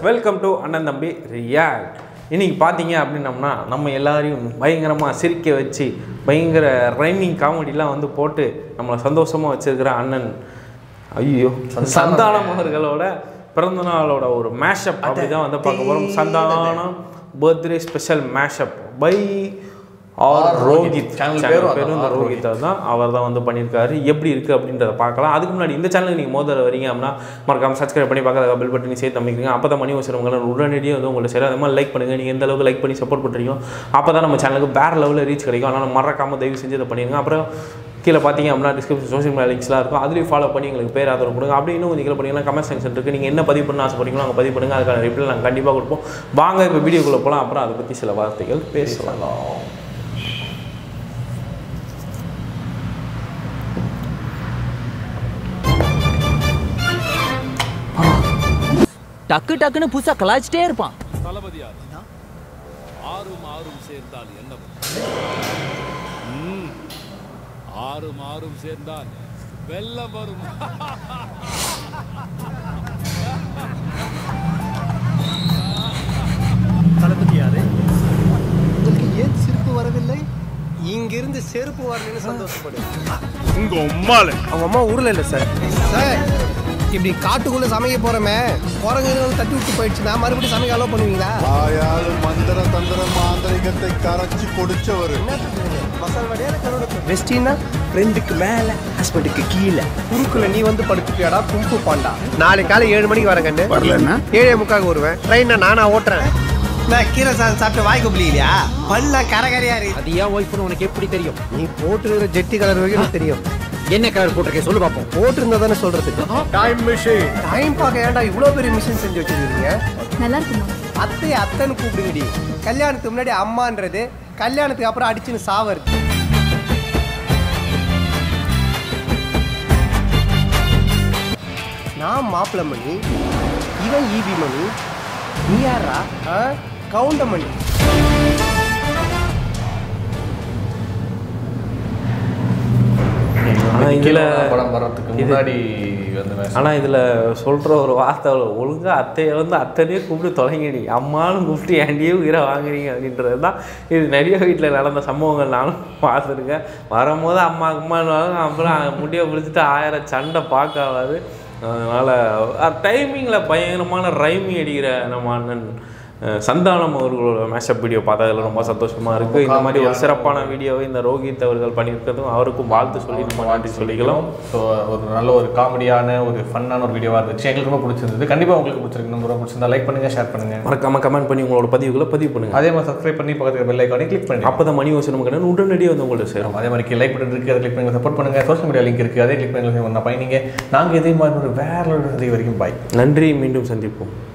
Welcome to அண்ணன் தம்பி react இன்னைக்கு பார்த்தீங்க அப்படின்னம்னா நம்ம எல்லாரையும் பயங்கரமாக சிரிக்க வச்சு பயங்கர ரைமிங் காமெடிலாம் வந்து போட்டு நம்மளை சந்தோஷமாக வச்சிருக்கிற அண்ணன் ஐயோ சந்தானம் அவர்களோட பிறந்தநாளோட ஒரு மேஷப் அப்படி தான் வந்து பார்க்க போகிறோம் Santhanam birthday special mashup by R Rohit Channel channel பேரும் பேரும் இந்த அதான், ரோஹித் தான் அவர் தான் வந்து பண்ணியிருக்காரு எப்படி இருக்குது அப்படின்றத பார்க்கலாம் அதுக்கு முன்னாடி இந்த சேனலுக்கு நீங்கள் முதல்ல வரீங்க அப்படின்னா மறக்காம சப்ஸ்கிரைப் பண்ணி பார்க்கறதுக்கு பெல் பட்டனி சேர்த்து அமைக்கிறீங்க அப்போ தான் மணி வச்சுருவங்களை உடனடியாக வந்து உங்களை சரி அது மாதிரி லைக் பண்ணுங்கள் நீங்கள் எந்த அளவுக்கு லைக் பண்ணி சப்போர்ட் பண்ணுறீங்க அப்போ தான் நம்ம சேனலுக்கு வேறு லெவலில் ரீச் கிடைக்கும் அதனால் மறக்காம தயவு செஞ்சு இதை பண்ணிடுங்க அப்புறம் கீழே பார்த்தீங்க அப்படின்னா டிஸ்கிரிப்ஷன் சோஷியல் மீடியா லிங்க்ஸ்லாம் இருக்கும் அதுலேயும் ஃபாலோ பண்ணி எங்களுக்கு பேர் ஆதரவு கொடுங்க அப்படி இன்னும் கொஞ்சம் கீழே பண்ணிங்கன்னா கமெண்ட் செக்ஷன் இருக்குது நீங்கள் என்ன பதிவு பண்ண ஆசைப்படுறீங்களோ அங்கே பதிவு பண்ணுங்கள் அதுக்கான ரிப்ளை நாங்கள் கண்டிப்பாக கொடுப்போம் வாங்க இப்போ வீடியோக்குள்ளே போகலாம் அப்புறம் அதை பற்றி சில வார்த்தைகள் பேசலாம் டக்கு டக்குன்னு புதுசா கலாய்ச்சிட்டே இருப்பான் தளபதியார் ஆறும் ஆறும் சேர்ந்தால் என்ன வரும்? ம், ஆறும் ஆறும் சேர்ந்தால் வெள்ளம் வரும் தளபதியாரு உங்களுக்கு ஏன் சிரிப்பு வரவில்லை இங்கிருந்து செருப்பு வரலன்னு சந்தோஷப்படு உங்க உம்மால அவங்க அம்மா ஊர்ல இல்ல சார் சார் இப்படி காட்டுக்குள்ள சமைக்க போறோமே குரங்கு தட்டி விட்டு போயிடுச்சுன்னா மறுபடியும் சமைக்க அலோவ் பண்ணுவீங்களா ஆயால் மந்திர தந்திர மாந்திரிகத்தை கரைச்சி குடிச்சவர் மசால் வடையால கருவேப்பிலை வெஸ்டின்னா ஃப்ரெண்டுக்கு மேல ஹஸ்பண்டுக்கு கீழே குறுக்குல நீ வந்து படுத்துப்பியாடா கும்பு பாண்டா நாளை காலை ஏழு மணிக்கு வரேன் கண்டு வரலன்னா ஏழே முக்காக வருவேன் ட்ரெயினை நானா ஓட்டுறேன் நான் கீரை சாதம் சாப்பிட்டு வாய்க்கு புளியிலையா பல்ல கரகரையா இருக்கு அது ஏன் ஒய்ஃப்னு உனக்கு எப்படி தெரியும் நீ போட்டுருக்கிற ஜெட்டி கலர் வரைக்கும் எனக்கு தெரியும் என்ன கலர் போட்டிருக்கேன் சொல்லு பார்ப்போம் போட்டிருந்தா தானே சொல்றதுக்கு டைம் மிஷின் டைம் பார்க்க ஏன்டா இவ்வளோ பெரிய மிஷின் செஞ்சு வச்சிருக்கீங்க நல்லா இருக்குமா அத்தையை அத்தைன்னு கூப்பிடுங்கடி கல்யாணத்துக்கு முன்னாடி அம்மான்றது கல்யாணத்துக்கு அப்புறம் அடிச்சுன்னு சாவறது நான் மாப்பிள்ளை மணி இவன் ஈபி மணி நீ யாரா ஆ? கவுண்டமணி ஆனால் இதில் படம் வர்றதுக்கு முன்னாடி வந்து மேஷ் ஆனால் இதில் சொல்கிற ஒரு வார்த்தை ஒழுங்காக அத்தையை வந்து அத்தனையே கூப்பிட்டு தொலைங்கடி அம்மானும் கூப்பிட்டு ஏண்டியே உயிரை வாங்குறீங்க அப்படின்றது தான் இது நிறைய வீட்டில் நடந்த சம்பவங்கள் நானும் பார்த்துருக்கேன் வரும்போது அம்மா அம்மான்னு அப்புறம் முடியை பிடிச்சிட்டு ஆயிரம் சண்டை பார்க்காது அதனால் டைமிங்கில் பயங்கரமான ரைமிங் அடிக்கிற நம்ம அண்ணன் அஹ், சந்தானம் அவர்களோட மேஷப் வீடியோ பார்த்ததுல ரொம்ப சந்தோஷமாக இருக்குது இந்த மாதிரி ஒரு சிறப்பான வீடியோவை இந்த ரோஹித் அவர்கள் பண்ணியிருக்கிறதும் அவருக்கும் வாழ்த்து சொல்லி நம்ம நன்றி சொல்லிக்கலாம் ஸோ ஒரு நல்ல ஒரு காமெடியான ஒரு ஃபன்னான ஒரு வீடியோவாக இருந்துச்சு எங்களுக்கு ரொம்ப பிடிச்சிருந்தது கண்டிப்பாக உங்களுக்கு பிடிச்சிருக்கு ரொம்ப பிடிச்சிருந்தா லைக் பண்ணுங்க ஷேர் பண்ணுங்க மறக்காம கமெண்ட் பண்ணி உங்களோட பதிவுகளை பதிவு பண்ணுங்க அதே மாதிரி சப்ஸ்கிரைப் பண்ணி பக்கத்துக்கு பெல் ஐக்கானே கிளிக் பண்ணி அப்போ தான் மணி வசனம் கடன் உடனடியாக வந்து உங்கள்ட்ட சேரும் அதே மாதிரி லைக் பட்டன் இருக்குது அதை கிளிக் பண்ணி சப்போர்ட் பண்ணுங்க சோஷியல் மீடியா லிங்க் இருக்குது அதே கிளிக் பண்ணி ஒன்றா பயணிங்க நாங்கள் இதே மாதிரி ஒரு வேற ஒரு இது வரைக்கும் பாய் நன்றி மீண்டும் சந்திப்போம்